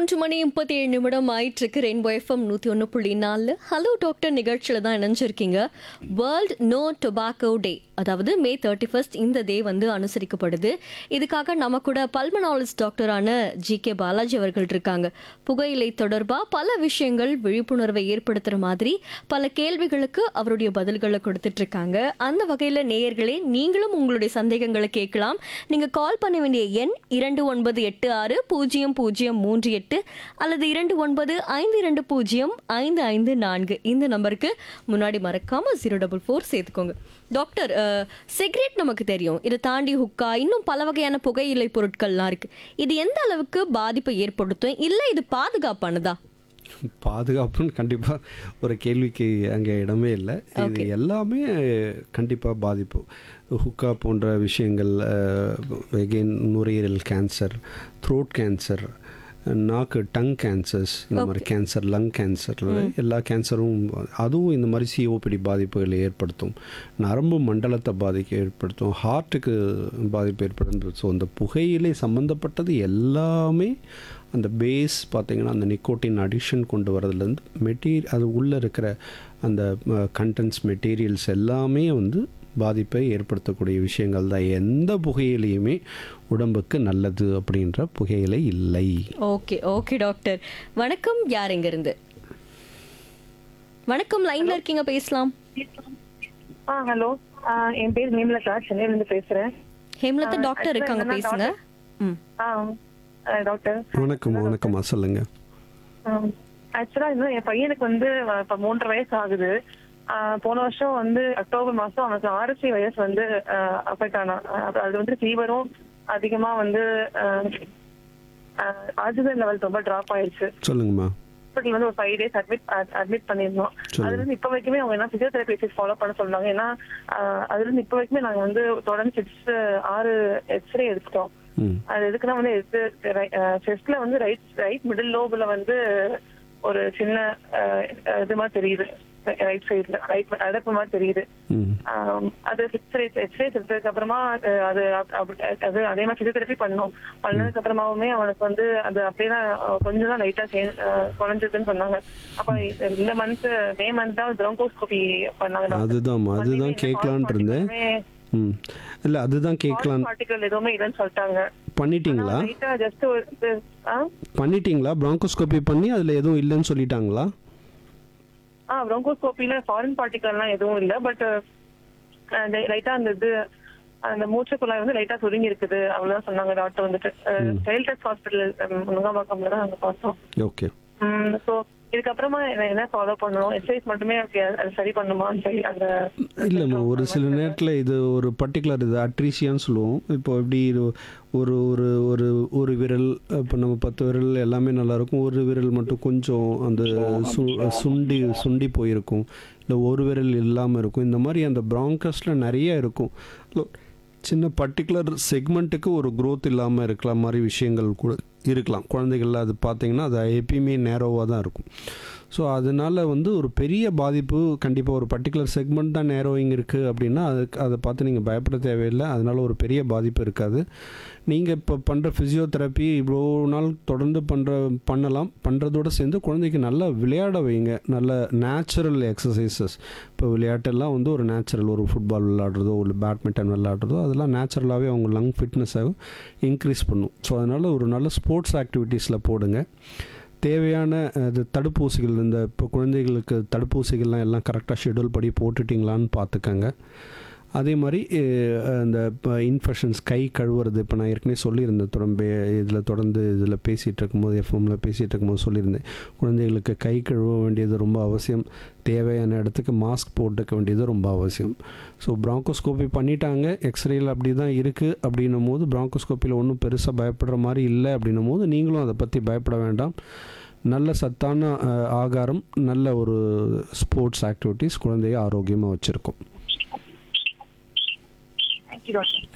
மூன்று மணி முப்பத்தி ஏழு நிமிடம் ஆயிட்டு இருக்கு ரெயின்போ எஃப்எம் நூற்றி ஒன்று புள்ளி நாலு ஹலோ டாக்டர் நிகழ்ச்சியில் தான் இணைஞ்சிருக்கீங்க வேர்ல்ட் நோ டொபாக்கோ டே அதாவது மே தேர்ட்டி ஃபர்ஸ்ட் இந்த டே வந்து அனுசரிக்கப்படுது இதுக்காக நம்ம கூட பல்மனாலஜிஸ்ட் டாக்டரான ஜி கே பாலாஜி அவர்கள் இருக்காங்க புகையிலை தொடர்பாக பல விஷயங்கள் விழிப்புணர்வை ஏற்படுத்துகிற மாதிரி பல கேள்விகளுக்கு அவருடைய பதில்களை கொடுத்துட்டு இருக்காங்க அந்த வகையில் நேயர்களே நீங்களும் உங்களுடைய சந்தேகங்களை கேட்கலாம் நீங்கள் கால் பண்ண வேண்டிய எண் இரண்டு ஒன்பது எட்டு ஆறு பூஜ்ஜியம் பூஜ்ஜியம் மூன்று எட்டு அல்லது இரண்டு ஒன்பது ஐந்து இரண்டு பூஜ்ஜியம் ஐந்து ஐந்து நான்கு இந்த நம்பருக்கு முன்னாடி மறக்காம ஜீரோ டபுள் ஃபோர் சேர்த்துக்கோங்க டாக்டர் சிகரெட் நமக்கு தெரியும் இதை தாண்டி ஹுக்கா இன்னும் பல வகையான புகையிலை பொருட்கள்லாம் இருக்கு இது எந்த அளவுக்கு பாதிப்பை ஏற்படுத்தும் இல்லை இது பாதுகாப்பானதா பாதுகாப்புன்னு கண்டிப்பாக ஒரு கேள்விக்கு அங்கே இடமே இல்லை இது எல்லாமே கண்டிப்பாக பாதிப்பு ஹுக்கா போன்ற விஷயங்கள் எகெயின் நுரையீரல் கேன்சர் த்ரோட் கேன்சர் நாக்கு டங் கேன்சர்ஸ் இந்த மாதிரி கேன்சர் லங் கேன்சர் எல்லா கேன்சரும் அதுவும் இந்த மாதிரி சிஓபிடி பாதிப்புகளை ஏற்படுத்தும் நரம்பு மண்டலத்தை பாதிக்க ஏற்படுத்தும் ஹார்ட்டுக்கு பாதிப்பு ஏற்படுத்தும் ஸோ அந்த புகையிலை சம்மந்தப்பட்டது எல்லாமே அந்த பேஸ் பார்த்தீங்கன்னா அந்த நிக்கோட்டின் அடிஷன் கொண்டு வரதுலேருந்து மெட்டீரியல் அது உள்ளே இருக்கிற அந்த கண்டென்ட்ஸ் மெட்டீரியல்ஸ் எல்லாமே வந்து பாதிப்பை ஏற்படுத்தக்கூடிய விஷயங்கள் தான் எந்த புகையிலையுமே உடம்புக்கு நல்லது அப்படின்ற புகையிலை இல்லை ஓகே ஓகே டாக்டர் வணக்கம் யார் எங்க இருந்து வணக்கம் லைன்ல இருக்கீங்க பேசலாம் ஆ ஹலோ என் பேர் நேம்லதா சென்னையில இருந்து பேசுறேன் ஹேம்லதா ஆ, டாக்டர் இருக்காங்க actually பேசுங்க ம் ஆ ஆ, டாக்டர் வணக்கம் வணக்கம்மா சொல்லுங்கள் ஆக்சுவலா இன்னும் என் பையனுக்கு வந்து அஹ், இப்ப மூன்றரை வயசு ஆகுது ஆ, போன வருஷம் வந்து அக்டோபர் மாசம் அவனுக்கு ஆர்எஸ்சி வைரஸ் வந்து அஃபெக்ட் ஆனா அது அது வந்து ஃபீவரும் அதிகமா வந்து ஆக்சிஜன் லெவல் ரொம்ப டிராப் ஆயிடுச்சு சொல்லுங்கம்மா ஹாஸ்பிட்டல் வந்து ஒரு ஃபைவ் டேஸ் அட்மிட் அட்மிட் பண்ணியிருந்தோம் சரி. அதுல இருந்து இப்ப வரைக்குமே அவங்க என்ன பிசியோதெரபி ஃபாலோ பண்ண சொன்னாங்க ஏன்னா ஆஹ் அதுல இருந்து இப்ப வரைக்குமே நாங்க வந்து தொடர்ந்து சிக்ஸ் ஆறு எக்ஸ்ரே எடுத்துட்டோம் ம் அது எதுக்குன்னா வந்து செஸ்ட்ல வந்து ரைட் ரைட் மிடில் லோபுல வந்து ஒரு சின்ன ஆஹ் இது மாதிரி தெரியுது ரைட் சைடுல ரைட் அடப்பு மாதிரி தெரியுது ம் ஆம், அது எக்ஸ்ரே எக்ஸ்ரே எடுத்ததுக்கு அப்புறமா அஹ், அது அப்- அப்- அது அதே மாதிரி பிசியோதெரபி பண்ணோம் பண்ணதுக்கு அப்புறமாவுமே அவனுக்கு வந்து அது அப்படியே தான் அஹ், கொஞ்சம் தான் லைட்டா குறைஞ்சதுன்னு சொன்னாங்க அப்ப இந்த- இந்த மந்த் மே மந்த் தான் பிரோங்கோஸ்கோபி பண்ணாங்க அதுதான்மா அதுதான் கேட்கலான்ட்டு இருந்தேன் ம் இல்லை அதுதான் கேட்கலான் பார்ட்டிகல் எதுவுமே இல்லைன்னு சொல்லிட்டாங்க பண்ணிட்டீங்களா லைட்டா ஜஸ்ட் ஒரு ஆ பண்ணிட்டீங்களா ப்ராங்கோஸ்கோபி பண்ணி அதில் எதுவும் இல்லைன்னு சொல்லிட்டாங்களா ஆ பிரோங்கோஸ்கோப்பில ஃபாரின் பார்ட்டிகல்லாம் எதுவும் இல்ல பட் லைட்டா அந்த இது அந்த மூச்சு குழாய் வந்து லைட்டா சுருங்கி இருக்குது அவ்வளவுதான் சொன்னாங்க டாக்டர் வந்துட்டு சைல்ட் டெஸ்ட் ஹாஸ்பிட்டல் முருங்காம்பாக்கம்ல தான் அங்க பார்த்தோம் ஓகே ஸோ இதுக்கப்புறமா என்ன என்ன ஃபாலோ பண்ணணும் எக்ஸசைஸ் மட்டுமே okay, அது சரி பண்ணுமான்னு சொல்லி அந்த இல்லைம்மா ஒரு சில நேரத்தில் இது ஒரு பர்டிகுலர் இது அட்ரீசியான்னு சொல்லுவோம் இப்போ எப்படி இது ஒரு ஒரு ஒரு ஒரு விரல் இப்போ நம்ம பத்து விரல் எல்லாமே நல்லா இருக்கும் ஒரு விரல் மட்டும் கொஞ்சம் அந்த சு சுண்டி சுண்டி போயிருக்கும் இல்லை ஒரு விரல் இல்லாமல் இருக்கும் இந்த மாதிரி அந்த ப்ராங்கஸில் நிறைய இருக்கும் இல்ல, சின்ன பர்டிகுலர் செக்மெண்ட்டுக்கு ஒரு growth இல்லாமல் இருக்கலாம் மாதிரி விஷயங்கள் கூட இருக்கலாம் குழந்தைகள்ல அது பார்த்தீங்கன்னா அது எப்பயுமே நேரோவாக தான் இருக்கும் ஸோ அதனால வந்து ஒரு பெரிய பாதிப்பு கண்டிப்பாக ஒரு பர்டிகுலர் செக்மெண்ட் தான் நேரோயிங் இருக்குது அப்படின்னா அதுக்கு அதை பார்த்து நீங்கள் பயப்பட தேவையில்லை அதனால ஒரு பெரிய பாதிப்பு இருக்காது நீங்கள் இப்போ பண்ணுற ஃபிசியோதெரப்பி இவ்வளோ நாள் தொடர்ந்து பண்ணுற பண்ணலாம் பண்ணுறதோட சேர்ந்து குழந்தைக்கு நல்லா விளையாட வைங்க நல்ல நேச்சுரல் எக்ஸசைசஸ் இப்போ விளையாட்டெல்லாம் வந்து ஒரு நேச்சுரல் ஒரு ஃபுட்பால் விளையாடுறதோ ஒரு பேட்மிண்டன் விளையாடுறதோ அதெல்லாம் நேச்சுரலாகவே அவங்க லங் ஃபிட்னஸை இன்க்ரீஸ் பண்ணும் ஸோ அதனால் ஒரு நல்ல ஸ்போர்ட்ஸ் ஆக்டிவிட்டீஸில் போடுங்க தேவையான அது தடுப்பூசிகள் இந்த இப்போ குழந்தைகளுக்கு தடுப்பூசிகள்லாம் எல்லாம் கரெக்டாக ஷெட்யூல் படி போட்டுட்டிங்களான்னு பார்த்துக்கங்க அதே மாதிரி அஹ், இந்த இப்போ இன்ஃபெக்ஷன்ஸ் கை கழுவுறது இப்போ நான் ஏற்கனவே சொல்லியிருந்தேன் தொடர்ந்து இதில் தொடர்ந்து இதில் பேசிகிட்டு இருக்கும்போது எஃப்எம்மில் பேசிகிட்டு இருக்கும்போது சொல்லியிருந்தேன் குழந்தைகளுக்கு கை கழுவ வேண்டியது ரொம்ப அவசியம் தேவையான இடத்துக்கு மாஸ்க் போட்டுக்க வேண்டியது ரொம்ப அவசியம் ஸோ ப்ராங்கோஸ்கோபி பண்ணிட்டாங்க எக்ஸ்ரேயில் அப்படி தான் இருக்குது அப்படின்னும் போது ப்ராங்கோஸ்கோப்பியில் ஒன்றும் பெருசாக பயப்படுற மாதிரி இல்லை அப்படின்னும் போது நீங்களும் அதை பற்றி பயப்பட வேண்டாம் நல்ல சத்தான அஹ், ஆகாரம் நல்ல ஒரு ஸ்போர்ட்ஸ் ஆக்டிவிட்டீஸ் குழந்தைய ஆரோக்கியமாக வச்சுருக்கும் தேங்க்யூ டாக்டர்